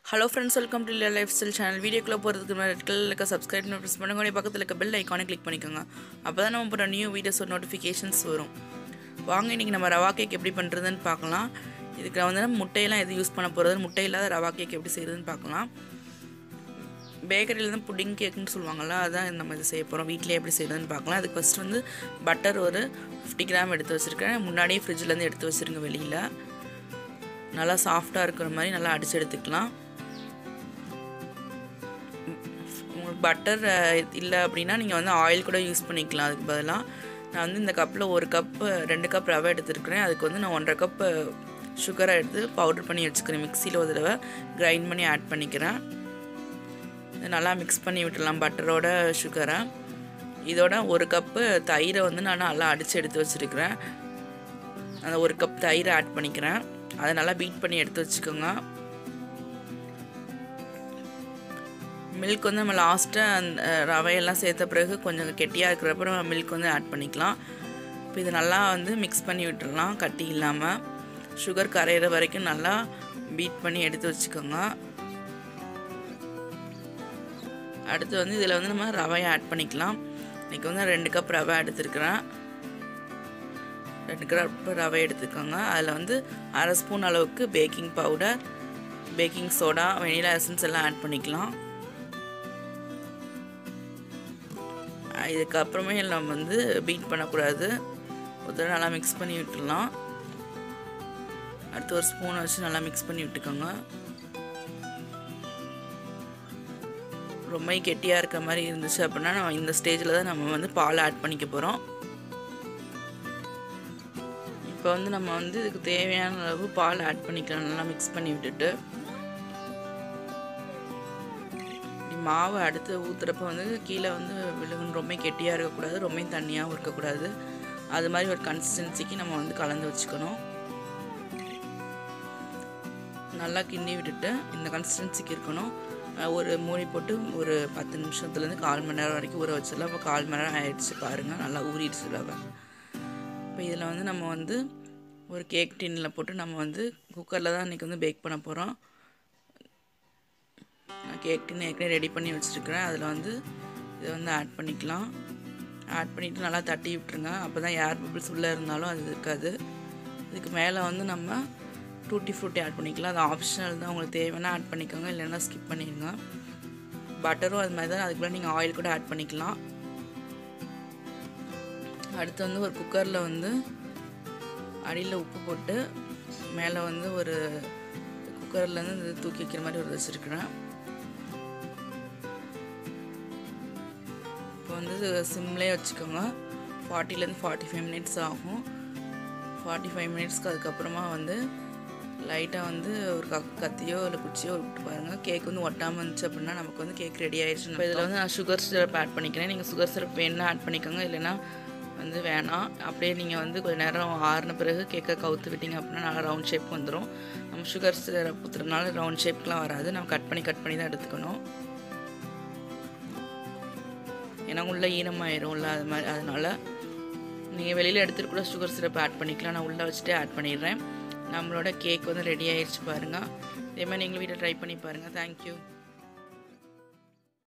hello friends welcome to lifestyle channel வீடியோக்குள்ளே போகிறதுக்கு முன்னாடி ரெட் கலரில் இருக்க சப்ஸ்கிரைப் ப்ரெஸ் பண்ணுங்க உடனே பக்கத்தில் இருக்க பெல் ஐக்கானை கிளிக் பண்ணிக்கோங்க அப்போ தான் நம்ம போகிற நியூ வீடியோஸ் ஒரு நோட்டிஃபிகேஷன்ஸ் வரும் வாங்க இன்றைக்கி நம்ம ரவா கேக் எப்படி பண்ணுறதுன்னு பார்க்கலாம் இதுக்கு வந்து நம்ம முட்டையெல்லாம் எது யூஸ் பண்ண போகிறது முட்டை இல்லாத ரவா கேக் எப்படி செய்கிறதுன்னு பார்க்கலாம் பேக்கரியில் தான் புட்டிங் கேக்குன்னு சொல்லுவாங்கள்ல அதான் நம்ம இது செய்ய போகிறோம் வீட்டிலே எப்படி செய்யறதுன்னு பார்க்கலாம் அதுக்கு ஃபஸ்ட் வந்து பட்டர் ஒரு ஃபிஃப்டி கிராம் எடுத்து வச்சுருக்கேன் முன்னாடியே ஃப்ரிட்ஜ்லேருந்து எடுத்து வச்சுருங்க வெளியில் நல்லா சாஃப்டாக இருக்கிற மாதிரி நல்லா அடித்து எடுத்துக்கலாம் உங்களுக்கு பட்டர் இல்லை அப்படின்னா நீங்கள் வந்து ஆயில் கூட யூஸ் பண்ணிக்கலாம் அதுக்கு பதிலாக நான் வந்து இந்த கப்பில் ஒரு கப்பு ரெண்டு கப் ரவை எடுத்துருக்கிறேன் அதுக்கு வந்து நான் ஒன்றரை கப்பு சுகரை எடுத்து பவுடர் பண்ணி வச்சுக்கிறேன் மிக்சியில் ஒரு தடவை கிரைண்ட் பண்ணி ஆட் பண்ணிக்கிறேன் இதை நல்லா மிக்ஸ் பண்ணி விட்டுடலாம் பட்டரோட சுகரை இதோட ஒரு கப்பு தயிரை வந்து நான் நல்லா அடித்து எடுத்து வச்சுருக்கிறேன் அந்த ஒரு கப் தயிரை ஆட் பண்ணிக்கிறேன் அதை நல்லா பீட் பண்ணி எடுத்து வச்சுக்கோங்க மில்க் வந்து நம்ம லாஸ்ட்டாக அந்த ரவையெல்லாம் சேர்த்த பிறகு கொஞ்சம் கெட்டியாக இருக்கிறப்ப நம்ம மில்க் வந்து ஆட் பண்ணிக்கலாம் இப்போ இதை நல்லா வந்து மிக்ஸ் பண்ணி விட்டுடலாம் கட்டி இல்லாமல் சுகர் கரையிற வரைக்கும் நல்லா பீட் பண்ணி எடுத்து வச்சுக்கோங்க அடுத்து வந்து இதில் வந்து நம்ம ரவையை ஆட் பண்ணிக்கலாம் இன்றைக்கி வந்து ரெண்டு கப் ரவை எடுத்துருக்கிறேன் ரெண்டு கப் ரவை எடுத்துக்கோங்க அதில் வந்து அரை ஸ்பூன் அளவுக்கு baking powder baking soda vanilla essence எல்லாம் ஆட் பண்ணிக்கலாம் இதுக்கப்புறமே நம்ம வந்து பீட் பண்ணக்கூடாது ஒரு தடவை நல்லா மிக்ஸ் பண்ணி விட்டுடலாம் அடுத்து ஒரு ஸ்பூனை வச்சு நல்லா மிக்ஸ் பண்ணி விட்டுக்கோங்க ரொம்ப கெட்டியாக இருக்க மாதிரி இருந்துச்சு அப்படின்னா நம்ம இந்த ஸ்டேஜில் தான் நம்ம வந்து பால் ஆட் பண்ணிக்க போகிறோம் இப்போ வந்து நம்ம வந்து இதுக்கு தேவையான அளவு பால் ஆட் பண்ணிக்கலாம் நல்லா மிக்ஸ் பண்ணி விட்டுட்டு மாவு அடுத்து ஊற்றுறப்ப வந்து கீழே வந்து விழுகுன்னு ரொம்ப கெட்டியாக இருக்கக்கூடாது ரொம்ப தண்ணியாகவும் இருக்கக்கூடாது அது மாதிரி ஒரு கன்சிஸ்டன்சிக்கு நம்ம வந்து கலந்து வச்சுக்கணும் நல்லா கிண்டி விட்டுட்டு இந்த கன்சிஸ்டன்சிக்கு இருக்கணும் ஒரு மூடி போட்டு ஒரு பத்து நிமிஷத்துலேருந்து கால் மணி நேரம் வரைக்கும் ஊற வச்சிடலாம் இப்போ கால் மணி நேரம் ஆயிடுச்சு பாருங்கள் நல்லா ஊறிடுச்சு ரவை இப்போ இதில் வந்து நம்ம வந்து ஒரு கேக் டின்னில் போட்டு நம்ம வந்து குக்கரில் தான் இன்றைக்கி வந்து பேக் பண்ண போகிறோம் நான் கேக் டின் ஏற்கனவே ரெடி பண்ணி வச்சுருக்கிறேன் அதில் வந்து இதை வந்து ஆட் பண்ணிக்கலாம் ஆட் பண்ணிவிட்டு நல்லா தட்டி விட்டுருங்க அப்போ தான் ஏர் பபிள்ஸ் உள்ளே இருந்தாலும் அது இருக்காது இதுக்கு மேலே வந்து நம்ம டூட்டி ஃப்ரூட்டி ஆட் பண்ணிக்கலாம் அது ஆப்ஷனல் தான் உங்களுக்கு தேவைன்னா ஆட் பண்ணிக்கோங்க இல்லைன்னா ஸ்கிப் பண்ணிடுங்க பட்டரும் அது மாதிரி தான் அதுக்கு மேலே நீங்கள் ஆயில் கூட ஆட் பண்ணிக்கலாம் அடுத்து வந்து ஒரு குக்கரில் வந்து அடியில் உப்பு போட்டு மேலே வந்து ஒரு குக்கர்லேருந்து இது தூக்கி வைக்கிற மாதிரி ஒரு வச்சுருக்கிறேன் இப்போ வந்து சிம்லேயே வச்சுக்கோங்க ஃபார்ட்டிலேருந்து ஃபார்ட்டி ஃபைவ் மினிட்ஸ் ஆகும் ஃபார்ட்டி ஃபைவ் மினிட்ஸ்க்கு அதுக்கப்புறமா வந்து லைட்டாக வந்து ஒரு க கத்தியோ இல்லை குச்சியோ விட்டு பாருங்கள் கேக் வந்து ஒட்டாமல் இருந்துச்சு அப்படின்னா நமக்கு வந்து கேக் ரெடி ஆயிடுச்சு இப்போ இதில் வந்து நான் சுகர் சிரப் ஆட் பண்ணிக்கிறேன் நீங்கள் சுகர் சிரப் வேணுன்னா ஆட் பண்ணிக்கோங்க இல்லைன்னா வந்து வேணாம் அப்படியே நீங்கள் வந்து கொஞ்சம் நேரம் ஆறின பிறகு கேக்கை கவுத்து விட்டீங்க அப்படின்னா நல்லா ரவுண்ட் ஷேப் வந்துடும் நம்ம சுகர் சிரப் ஊற்றுறதுனால ரவுண்ட் ஷேப்க்கெலாம் வராது நம்ம கட் பண்ணி கட் பண்ணி தான் எடுத்துக்கணும் ஏன்னா உள்ளே ஈரமாயிரும்ல அது மாதிரி அதனால் நீங்கள் வெளியில் எடுத்துகிட்டு கூட சுகர் சிரப் ஆட் பண்ணிக்கலாம் நான் உள்ளே வச்சுட்டே ஆட் பண்ணிடுறேன் நம்மளோட கேக் வந்து ரெடி ஆயிடுச்சு பாருங்கள் இதே மாதிரி நீங்கள் வீட்டில் ட்ரை பண்ணி பாருங்கள் தேங்க்யூ